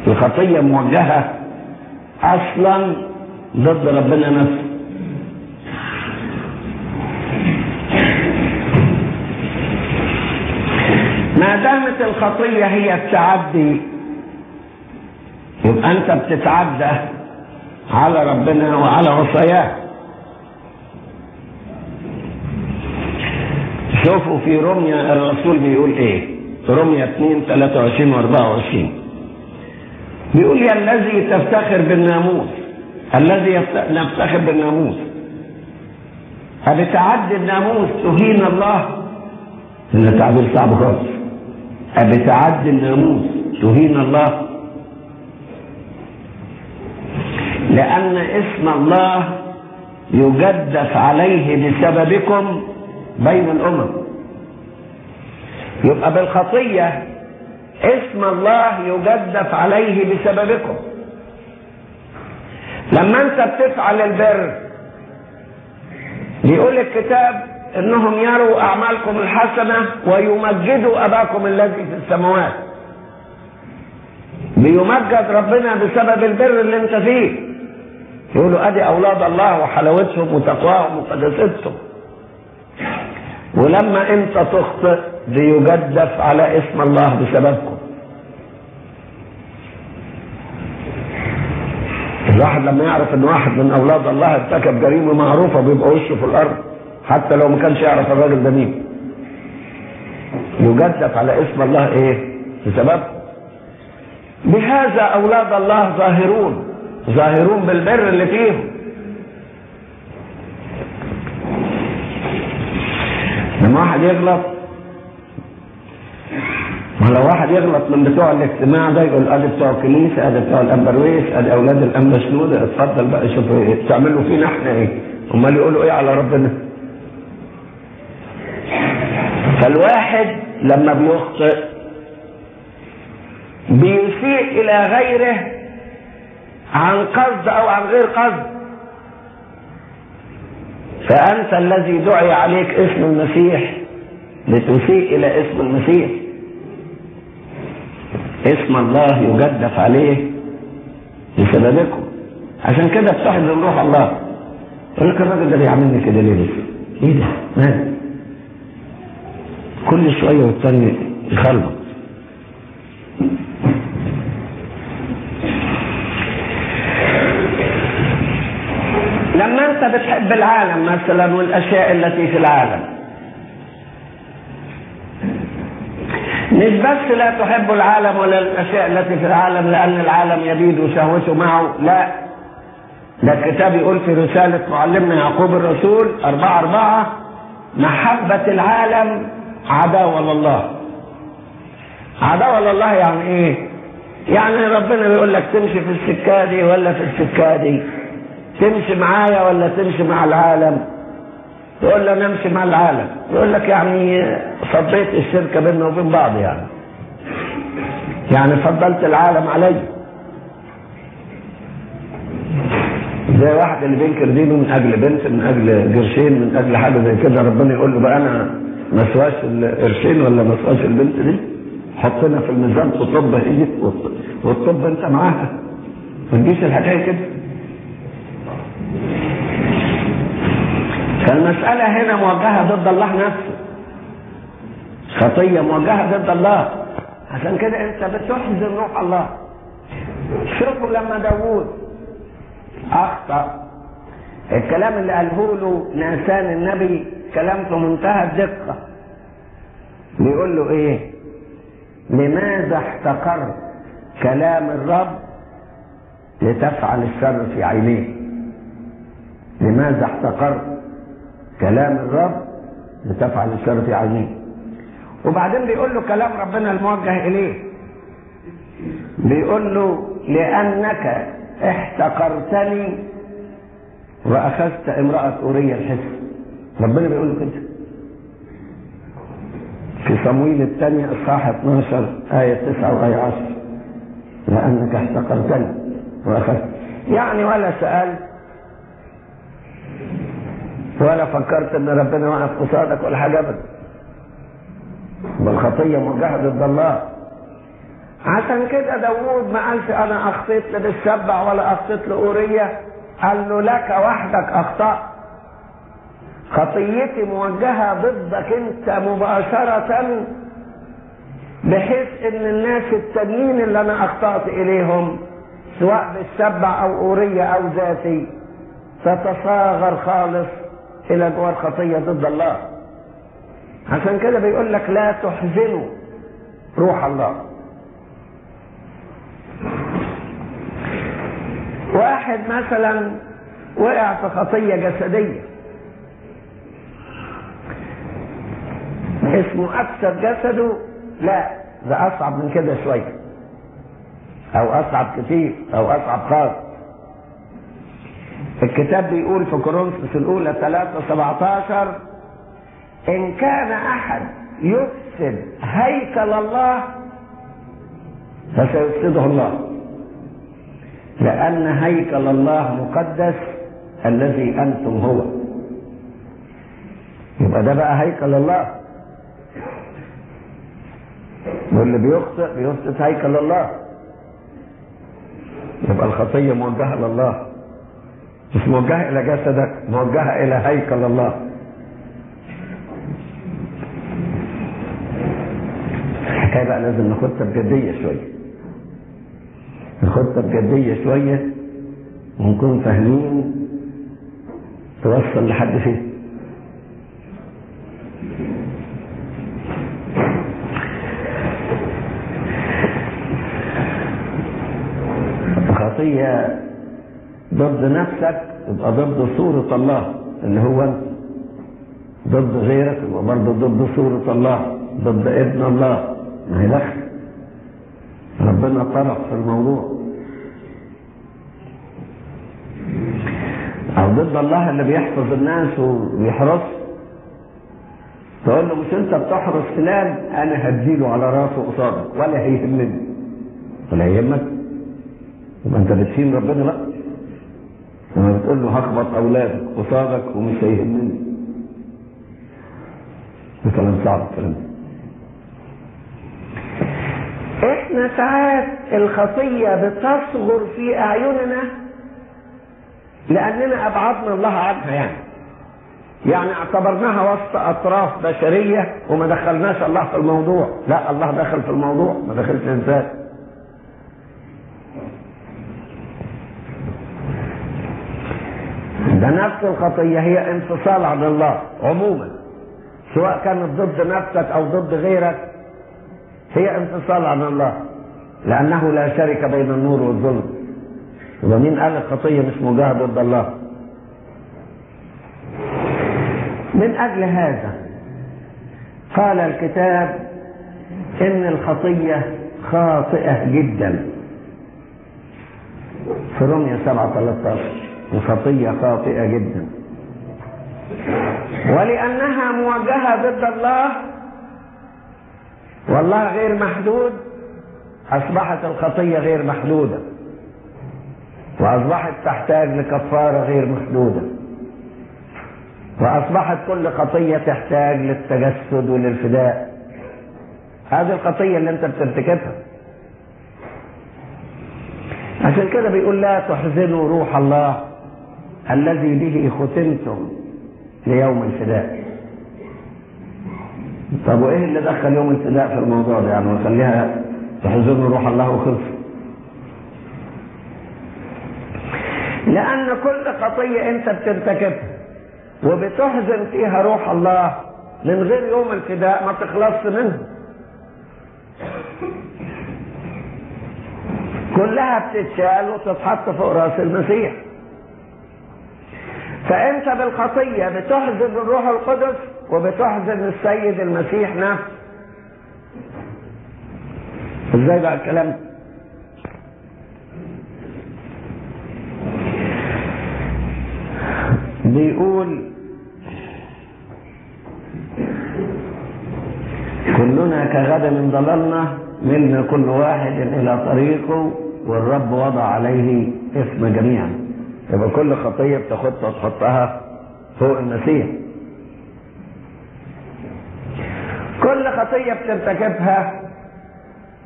الخطية موجهة أصلا ضد ربنا نفسه ما دامت الخطية هي التعدي يبقى أنت بتتعدى على ربنا وعلى وصاياه شوفوا في رمية الرسول بيقول ايه في رمية 2 23 و 24 بيقول يا الذي تفتخر بالناموس الذي يفت- نفتخر بالناموس أبتعدي الناموس تهين الله إن تعبير صعب خالص أبتعدي الناموس تهين الله لأن اسم الله يجدف عليه بسببكم بين الأمم يبقى بالخطية اسم الله يجدف عليه بسببكم لما انت بتفعل البر بيقول الكتاب انهم يروا اعمالكم الحسنة ويمجدوا اباكم الذي في السماوات بيمجد ربنا بسبب البر اللي انت فيه يقولوا ادي اولاد الله وحلاوتهم وتقواهم وقداستهم ولما انت تخطئ بيجدف على اسم الله بسببكم الواحد لما يعرف ان واحد من اولاد الله ارتكب جريمه معروفه بيبقى وشه في الارض حتى لو ما كانش يعرف الراجل ده مين يجدف على اسم الله ايه بسببكم بهذا اولاد الله ظاهرون ظاهرون بالبر اللي فيهم لما واحد يغلط ما لو واحد يغلط من بتوع الاجتماع ده يقول ادي بتوع الكنيسه ادي بتوع الامبرويس ادي اولاد الانبا شنودة اتفضل بقى شوف ايه تعملوا فينا احنا ايه امال يقولوا ايه على ربنا فالواحد لما بيخطئ بيسيء الى غيره عن قصد او عن غير قصد فأنت الذي دعي عليك اسم المسيح لتسيء إلى اسم المسيح اسم الله يجدف عليه بسببكم عشان كده بتحزن روح الله يقول لك الراجل ده بيعملني كده ليه بس؟ ايه ده؟ مال كل شويه والتاني يخربط لما انت بتحب العالم مثلا والاشياء التي في العالم مش بس لا تحب العالم ولا الاشياء التي في العالم لان العالم يبيد شهوته معه لا ده الكتاب يقول في رسالة معلمنا يعقوب الرسول أربعة أربعة محبة العالم عداوة لله عداوة لله يعني إيه؟ يعني ربنا بيقول لك تمشي في السكة دي ولا في السكة دي تمشي معايا ولا تمشي مع العالم تقول له نمشي مع العالم يقول لك يعني فضيت الشركة بيننا وبين بعض يعني يعني فضلت العالم علي زي واحد اللي بينكر دينه من اجل بنت من اجل قرشين من اجل حاجه زي كده ربنا يقول له بقى انا ما سواش القرشين ولا ما سواش البنت دي حطنا في الميزان تطب هي وتطب انت معاها ما تجيش الحكايه كده فالمسألة هنا موجهة ضد الله نفسه خطية موجهة ضد الله عشان كده انت بتحزن روح الله شوفوا لما داوود اخطأ الكلام اللي قاله له ناسان النبي كلام في منتهى الدقة بيقول له ايه لماذا احتقرت كلام الرب لتفعل الشر في عينيه لماذا احتقرت كلام الرب لتفعل الشر في عينيه وبعدين بيقول له كلام ربنا الموجه اليه بيقول له لانك احتقرتني واخذت امراه اوريه الحس ربنا بيقول له كده في صمويل الثانية اصحاح 12 آية 9 وآية 10 لأنك احتقرتني وأخذت يعني ولا سألت ولا فكرت ان ربنا واقف قصادك ولا حاجه ابدا بالخطيه موجهه ضد الله عشان كده داوود ما قالش انا اخطيت للسبع ولا اخطيت لاوريه قال له لك وحدك اخطات خطيتي موجهه ضدك انت مباشره بحيث ان الناس التانيين اللي انا اخطات اليهم سواء بالسبع او اوريه او ذاتي تتصاغر خالص الى جوار خطيه ضد الله عشان كده بيقول لك لا تحزنوا روح الله واحد مثلا وقع في خطية جسدية اسمه أكثر جسده لا ده أصعب من كده شوية أو أصعب كتير أو أصعب خالص الكتاب بيقول في كورنثوس الأولى 3 17 إن كان أحد يفسد هيكل الله فسيفسده الله لأن هيكل الله مقدس الذي أنتم هو يبقى ده بقى هيكل الله واللي بيخطئ بيفسد هيكل الله يبقى الخطية موجهة لله مش موجهة إلى جسدك موجهة إلى هيكل الله الحكاية بقى لازم ناخدها بجدية شوية ناخدها بجدية شوية ونكون فاهمين توصل لحد فين خطية ضد نفسك يبقى ضد صورة الله اللي هو انت ضد غيرك يبقى برضه ضد صورة الله ضد ابن الله ما هي دخل ربنا طرف في الموضوع او ضد الله اللي بيحفظ الناس ويحرس تقول له مش انت بتحرس فلان انا هديله على راسه قصادك ولا هيهمني ولا يهمك يبقى انت بتهين ربنا بقى لما بتقول له هخبط اولادك قصادك ومش هيهمني ده كلام صعب الكلام ده احنا ساعات الخطية بتصغر في اعيننا لاننا ابعدنا الله عنها يعني يعني اعتبرناها وسط اطراف بشرية وما دخلناش الله في الموضوع لا الله دخل في الموضوع ما دخلش انسان ده نفس الخطية هي انفصال عن الله عموما سواء كانت ضد نفسك او ضد غيرك هي انفصال عن الله لانه لا شرك بين النور والظلم يبقى مين قال الخطيه مش موجهه ضد الله من اجل هذا قال الكتاب ان الخطيه خاطئه جدا في رمية 7 13 الخطيه خاطئه جدا ولانها موجهه ضد الله والله غير محدود أصبحت الخطية غير محدودة وأصبحت تحتاج لكفارة غير محدودة وأصبحت كل خطية تحتاج للتجسد وللفداء هذه الخطية اللي أنت بترتكبها عشان كده بيقول لا تحزنوا روح الله الذي به ختمتم ليوم الفداء طب وايه اللي دخل يوم الفداء في الموضوع ده يعني وخليها تحزن روح الله وخلص لان كل خطيه انت بترتكبها وبتحزن فيها روح الله من غير يوم الفداء ما تخلصش منها كلها بتتشال وتتحط فوق راس المسيح فانت بالخطيه بتحزن الروح القدس وبتحزن السيد المسيح نفسه ازاي بقى الكلام بيقول كلنا كغدم ضللنا ملنا كل واحد الى طريقه والرب وضع عليه اسم جميعا يبقى كل خطيه بتاخدها تحطها فوق المسيح كل خطيه بترتكبها